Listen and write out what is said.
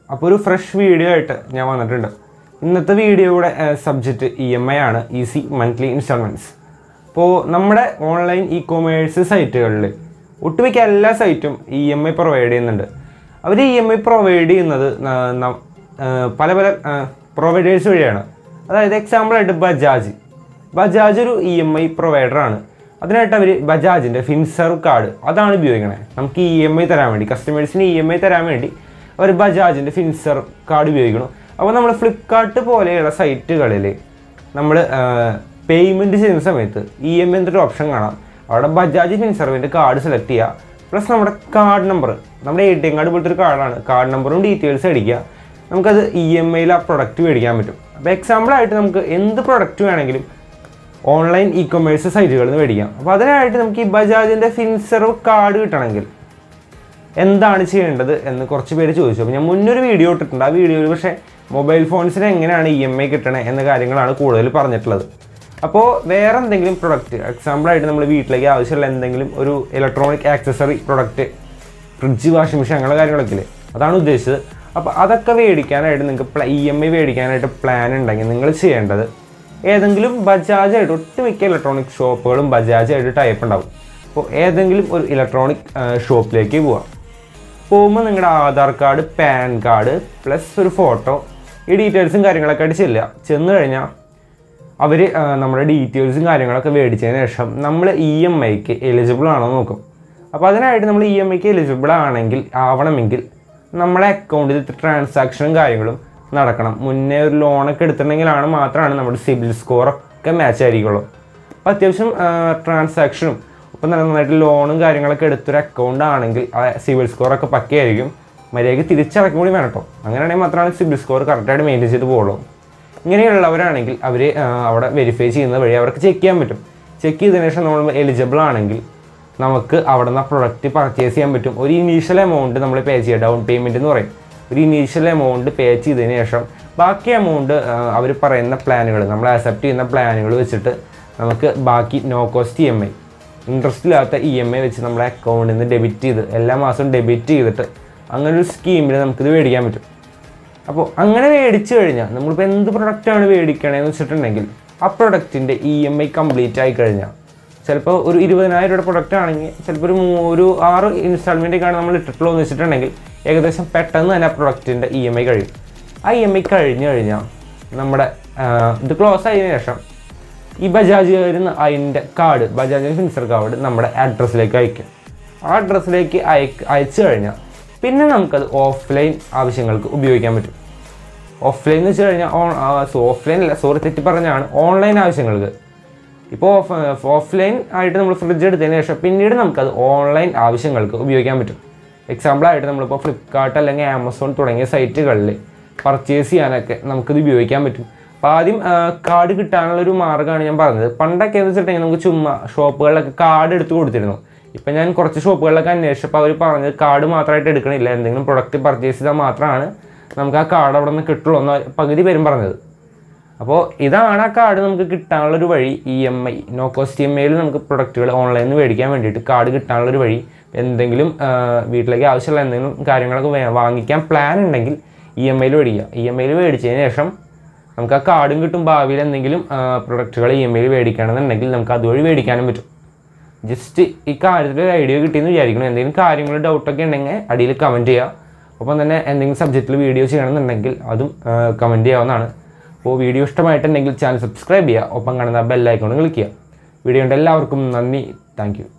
അപ്പോൾ ഒരു fresh video ആയിട്ട് ഞാൻ വന്നിട്ടുണ്ട് ഇന്നത്തെ വീഡിയോയുടെ സബ്ജക്റ്റ് ഇ എം ഐ ആണ് ഈസി മന്ത്ലി ഇൻസ്റ്റാൾമെൻറ്റ്സ് അപ്പോൾ നമ്മുടെ ഓൺലൈൻ ഇ കൊമേഴ്സ് സൈറ്റുകളിൽ ഒട്ടുമിക്ക എല്ലാ സൈറ്റും ഇ എം ഐ പ്രൊവൈഡ് ചെയ്യുന്നുണ്ട് അവർ ഇ എം ഐ പ്രൊവൈഡ് ചെയ്യുന്നത് ന- ന- ആ, പല പല പ്രൊവൈഡേഴ്സ് വഴിയാണ് അതായത് എക്സാമ്പിളായിട്ട് ബജാജ് ബജാജ് ഒരു ഇ എം ഐ പ്രൊവൈഡറാണ് അതിനായിട്ട് അവർ ബജാജിൻ്റെ ഫിൻസർവ് കാർഡ് അതാണ് ഉപയോഗിക്കണത് നമുക്ക് ഇ എം ഐ തരാൻ വേണ്ടി കസ്റ്റമേഴ്സിന് ഇ എം ഐ തരാൻ വേണ്ടി അവർ ബജാജിൻ്റെ ഫിൻസർ കാർഡ് ഉപയോഗിക്കണം അപ്പോൾ നമ്മൾ ഫ്ലിപ്കാർട്ട് പോലെയുള്ള സൈറ്റുകളിൽ നമ്മൾ പേയ്മെൻറ്റ് ചെയ്യുന്ന സമയത്ത് ഇ എം ഐ എന്നൊരു ഓപ്ഷൻ കാണാം അവിടെ ബജാജ് ഫിൻസർവിൻ്റെ കാർഡ് സെലക്ട് ചെയ്യുക പ്ലസ് നമ്മുടെ കാർഡ് നമ്പർ നമ്മുടെ എ ടി എം കാർഡ് പോലത്തെ ഒരു കാർഡാണ് കാർഡ് നമ്പറും ഡീറ്റെയിൽസ് അടിക്കുക നമുക്കത് ഇ എം ഐയിൽ ആ പ്രൊഡക്റ്റ് മേടിക്കാൻ പറ്റും അപ്പോൾ എക്സാമ്പിളായിട്ട് നമുക്ക് എന്ത് പ്രൊഡക്റ്റ് വേണമെങ്കിലും ഓൺലൈൻ ഇ കൊമേഴ്സ് സൈറ്റുകളിൽ നിന്ന് മേടിക്കാം അപ്പോൾ അതിനായിട്ട് നമുക്ക് ഈ ബജാജിൻ്റെ ഫിൻസർവ് കാർഡ് കിട്ടണമെങ്കിൽ എന്താണ് ചെയ്യേണ്ടത് എന്ന് കുറച്ച് പേര് ചോദിച്ചു അപ്പോൾ ഞാൻ മുന്നൊരു വീഡിയോ ഇട്ടിട്ടുണ്ട് ആ വീഡിയോയിൽ പക്ഷേ മൊബൈൽ ഫോൺസിന് എങ്ങനെയാണ് ഇ എം ഐ കിട്ടണത് എന്ന കാര്യങ്ങളാണ് കൂടുതൽ പറഞ്ഞിട്ടുള്ളത് അപ്പോൾ വേറെ എന്തെങ്കിലും പ്രൊഡക്റ്റ് എക്സാമ്പിളായിട്ട് നമ്മൾ വീട്ടിലേക്ക് ആവശ്യമുള്ള എന്തെങ്കിലും ഒരു electronic accessory product fridge washing machine അങ്ങനെയുള്ള കാര്യങ്ങളൊക്കെ ഇല്ലേ അതാണ് ഉദ്ദേശിച്ചത് അപ്പോൾ അതൊക്കെ മേടിക്കാനായിട്ട് നിങ്ങൾക്ക് ഇ എം ഐ മേടിക്കാനായിട്ട് പ്ലാൻ ഉണ്ടെങ്കിൽ നിങ്ങൾ ചെയ്യേണ്ടത് ഏതെങ്കിലും ബജാജായിട്ട് ഒട്ടുമിക്ക ഇലക്ട്രോണിക് ഷോപ്പുകളും ബജാജായിട്ട് ടൈപ്പ് ഉണ്ടാവും അപ്പോൾ ഏതെങ്കിലും ഒരു ഇലക്ട്രോണിക് ഷോപ്പിലേക്ക് പോവാം പോകുമ്പോൾ നിങ്ങളുടെ Aadhaar card PAN card plus ഒരു ഫോട്ടോ ഈ ഡീറ്റെയിൽസും കാര്യങ്ങളൊക്കെ ആയിട്ട് ചെല്ലുക ചെന്ന് കഴിഞ്ഞാൽ അവർ നമ്മുടെ ഡീറ്റെയിൽസും കാര്യങ്ങളൊക്കെ മേടിച്ചതിന് ശേഷം നമ്മൾ ഇ എം ഐക്ക് എലിജിബിൾ ആണോ എന്ന് നോക്കും അപ്പോൾ അതിനായിട്ട് നമ്മൾ ഇ എം ഐക്ക് എലിജിബിൾ ആണെങ്കിൽ ആവണമെങ്കിൽ നമ്മളെ അക്കൗണ്ടിൽ ട്രാൻസാക്ഷനും കാര്യങ്ങളും നടക്കണം മുന്നേ ഒരു ലോണൊക്കെ എടുത്തിട്ടുണ്ടെങ്കിലാണ് മാത്രമാണ് നമ്മുടെ സിബിൽ സ്കോറൊക്കെ മാച്ച് ആയിരിക്കുള്ളൂ അപ്പോൾ അത്യാവശ്യം ട്രാൻസാക്ഷനും ഇപ്പം നന്നായിട്ട് ലോണും കാര്യങ്ങളൊക്കെ എടുത്തൊരു അക്കൗണ്ട് ആണെങ്കിൽ ആ സിബിൽ സ്കോറൊക്കെ പക്കയായിരിക്കും മര്യാദയ്ക്ക് തിരിച്ചടക്കും കൂടി വേണം കേട്ടോ അങ്ങനെയാണെങ്കിൽ മാത്രമാണ് സിബിൽ സ്കോർ കറക്റ്റായിട്ട് മെയിൻറ്റെയിൻ ചെയ്ത് പോകുള്ളൂ ഇങ്ങനെയുള്ളവരാണെങ്കിൽ അവർ അവിടെ വെരിഫൈ ചെയ്യുന്ന വഴി അവർക്ക് ചെക്ക് ചെയ്യാൻ പറ്റും ചെക്ക് ചെയ്തതിനു ശേഷം നമ്മൾ എലിജിബിൾ ആണെങ്കിൽ നമുക്ക് അവിടെ നിന്ന് പ്രൊഡക്റ്റ് പർച്ചേസ് ചെയ്യാൻ പറ്റും ഒരു ഇനീഷ്യൽ എമൗണ്ട് നമ്മൾ പേ ചെയ്യുക ഡൗൺ പേയ്മെൻറ്റ് എന്ന് പറയും ഒരു ഇനീഷ്യൽ എമൗണ്ട് പേ ചെയ്തതിന് ശേഷം ബാക്കി എമൗണ്ട് അവർ പറയുന്ന പ്ലാനുകൾ നമ്മൾ ആക്സെപ്റ്റ് ചെയ്യുന്ന പ്ലാനുകൾ വെച്ചിട്ട് നമുക്ക് ബാക്കി no cost E M I interest ഇല്ലാത്ത ഇ എം ഐ വെച്ച് നമ്മുടെ അക്കൗണ്ടിൽ നിന്ന് ഡെബിറ്റ് ചെയ്ത് എല്ലാ മാസവും ഡെബിറ്റ് ചെയ്തിട്ട് അങ്ങനെ ഒരു സ്കീമിൽ നമുക്കിത് മേടിക്കാൻ പറ്റും അപ്പോൾ അങ്ങനെ മേടിച്ചു കഴിഞ്ഞാൽ നമ്മളിപ്പോൾ എന്ത് പ്രൊഡക്റ്റാണ് മേടിക്കണേന്ന് വെച്ചിട്ടുണ്ടെങ്കിൽ ആ പ്രൊഡക്റ്റിൻ്റെ ഇ എം ഐ കംപ്ലീറ്റ് ആയി കഴിഞ്ഞാൽ ചിലപ്പോൾ ഒരു ഇരുപതിനായിരം രൂപയുടെ പ്രൊഡക്റ്റ് ആണെങ്കിൽ ചിലപ്പോൾ ഒരു മൂ- ഒരു ആറ് ഇൻസ്റ്റാൾമെൻറ്റൊക്കെയാണ് നമ്മൾ ഇട്ടിട്ടുള്ളൂ എന്ന് വെച്ചിട്ടുണ്ടെങ്കിൽ ഏകദേശം പെട്ടെന്ന് തന്നെ ആ പ്രൊഡക്റ്റിൻ്റെ ഇ എം ഐ കഴിയും ആ ഇ എം ഐ കഴിഞ്ഞ് കഴിഞ്ഞാൽ നമ്മുടെ ആ, ഇത് ക്ലോസ് ആയതിനു ശേഷം ഈ ബജാജുകാരിൽ അതിൻ്റെ കാർഡ് ബജാജിൻ്റെ ഫിൻസർ കാർഡ് നമ്മുടെ അഡ്രസ്സിലേക്ക് അയക്കും ആ അഡ്രസ്സിലേക്ക് അയക്ക് അയച്ചു കഴിഞ്ഞാൽ പിന്നെ നമുക്കത് ഓഫ്ലൈൻ ആവശ്യങ്ങൾക്ക് ഉപയോഗിക്കാൻ പറ്റും ഓഫ്ലൈൻ എന്ന് വെച്ച് കഴിഞ്ഞാൽ ഓഫ്ലൈൻ അല്ല സോറി തെറ്റി പറഞ്ഞാണ് ഓൺലൈൻ ആവശ്യങ്ങൾക്ക് ഇപ്പോൾ ഓഫ് ഓഫ്ലൈൻ ആയിട്ട് നമ്മൾ ഫ്രിഡ്ജ് എടുത്തതിന് ശേഷം പിന്നീട് നമുക്കത് ഓൺലൈൻ ആവശ്യങ്ങൾക്ക് ഉപയോഗിക്കാൻ പറ്റും എക്സാമ്പിളായിട്ട് നമ്മളിപ്പോൾ ഫ്ലിപ്കാർട്ട് അല്ലെങ്കിൽ ആമസോൺ തുടങ്ങിയ സൈറ്റുകളിൽ പർച്ചേസ് ചെയ്യാനൊക്കെ നമുക്കിത് ഉപയോഗിക്കാൻ പറ്റും അപ്പോൾ ആദ്യം കാർഡ് കിട്ടാനുള്ള ഒരു മാർഗ്ഗമാണ് ഞാൻ പറഞ്ഞത് പണ്ടൊക്കെ എന്ന് വെച്ചിട്ടുണ്ടെങ്കിൽ നമുക്ക് ചുമ്മാ ഷോപ്പുകളിലൊക്കെ കാർഡ് എടുത്ത് കൊടുത്തിരുന്നു ഇപ്പം ഞാൻ കുറച്ച് ഷോപ്പുകളിലൊക്കെ അന്വേഷിച്ചപ്പോൾ അവർ പറഞ്ഞത് കാർഡ് മാത്രമായിട്ട് എടുക്കണില്ല എന്തെങ്കിലും പ്രൊഡക്റ്റ് പർച്ചേസ് ചെയ്താൽ മാത്രമാണ് നമുക്ക് ആ കാർഡ് അവിടെ നിന്ന് കിട്ടുള്ളൂ എന്ന് പകുതി പേരും പറഞ്ഞത് അപ്പോൾ ഇതാണ് ആ കാർഡ് നമുക്ക് കിട്ടാനുള്ള ഒരു വഴി E M I no cost E M ഐയിൽ നമുക്ക് പ്രൊഡക്റ്റുകൾ ഓൺലൈനിൽ നിന്ന് മേടിക്കാൻ വേണ്ടിയിട്ട് കാർഡ് കിട്ടാനുള്ള ഒരു വഴി എന്തെങ്കിലും ആ, വീട്ടിലേക്ക് ആവശ്യമുള്ള എന്തെങ്കിലും കാര്യങ്ങളൊക്കെ വേ- വാങ്ങിക്കാൻ പ്ലാൻ ഉണ്ടെങ്കിൽ ഇ എം ഐയിൽ മേടിക്കുക ഇ എം ഐയിൽ മേടിച്ചതിന് ശേഷം നമുക്ക് ആ കാർഡും കിട്ടും ഭാവിയിൽ എന്തെങ്കിലും പ്രൊഡക്റ്റുകൾ ഇ എം ഐയിൽ മേടിക്കണമെന്നുണ്ടെങ്കിൽ നമുക്ക് അതുവഴി മേടിക്കാനും പറ്റും ജസ്റ്റ് ഈ കാര്യത്തിൽ ഒരു ഐഡിയ കിട്ടിയെന്ന് വിചാരിക്കണം എന്തെങ്കിലും കാര്യങ്ങൾ ഡൗട്ടൊക്കെ ഉണ്ടെങ്കിൽ അടിയിൽ കമൻറ്റ് ചെയ്യുക ഒപ്പം തന്നെ എന്തെങ്കിലും സബ്ജക്റ്റിൽ വീഡിയോ ചെയ്യണമെന്നുണ്ടെങ്കിൽ അതും കമൻറ്റ് ചെയ്യാവുന്നതാണ് അപ്പോൾ വീഡിയോ ഇഷ്ടമായിട്ടുണ്ടെങ്കിൽ ചാനൽ സബ്സ്ക്രൈബ് ചെയ്യുക ഒപ്പം കാണുന്ന ബെല്ലൈക്കോൺ ക്ലിക്ക് ചെയ്യുക വീഡിയോ ഉണ്ട് എല്ലാവർക്കും നന്ദി താങ്ക് യു